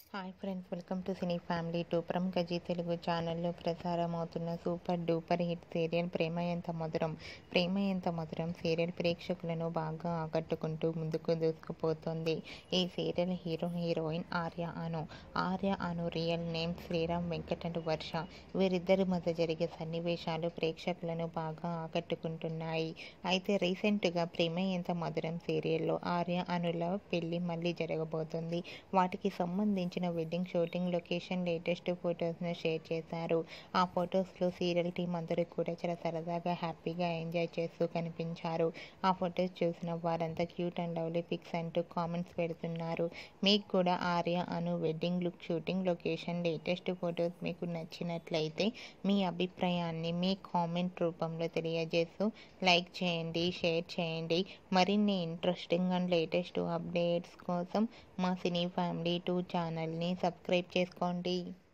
hi friends welcome to cine family two ప్రముఖ జీ తెలుగు ఛానల్లో ప్రసారం అవుతున్న super duper hit serial Prema Entha Madhuram ప్రేమ ఎంత మధురం సీరియల్ ప్రేక్షకులను బాగా ఆకట్టుకుంటూ ముందుకు దూసుకుపోతుంది ఈ serial hero heroine Arya Anu Arya Anu real name Sriram Venkat and Varsha వీరిద్దరి మధ్య జరిగే సన్నివేశాలు ప్రేక్షకులను బాగా ఆకట్టుకుంటున్నాయి అయితే రీసెంట్గా ప్రేమ ఎంత మధురం సీరియల్లో ఆర్య అనుల పెళ్లి మళ్ళీ జరగబోతుంది వాటికి సంబంధించిన వెడ్డింగ్ షూటింగ్ లొకేషన్ లేటెస్ట్ ఫొటోస్ను షేర్ చేశారు ఆ ఫొటోస్లో సీరియల్ టీం అందరూ కూడా చాలా సరదాగా హ్యాపీగా ఎంజాయ్ చేస్తూ కనిపించారు ఆ ఫొటోస్ చూసిన వారంతా క్యూట్ అండ్ లవ్లీ పిక్స్ అంటూ కామెంట్స్ పెడుతున్నారు మీకు కూడా Arya Anu wedding look shooting location latest photos మీకు నచ్చినట్లయితే మీ అభిప్రాయాన్ని మీ కామెంట్ రూపంలో తెలియజేస్తూ లైక్ చేయండి షేర్ చేయండి మరిన్ని ఇంట్రెస్టింగ్ అండ్ లేటెస్ట్ అప్డేట్స్ కోసం మా సినీ ఫ్యామిలీ టూ ఛానల్ని సబ్స్క్రైబ్ చేసుకోండి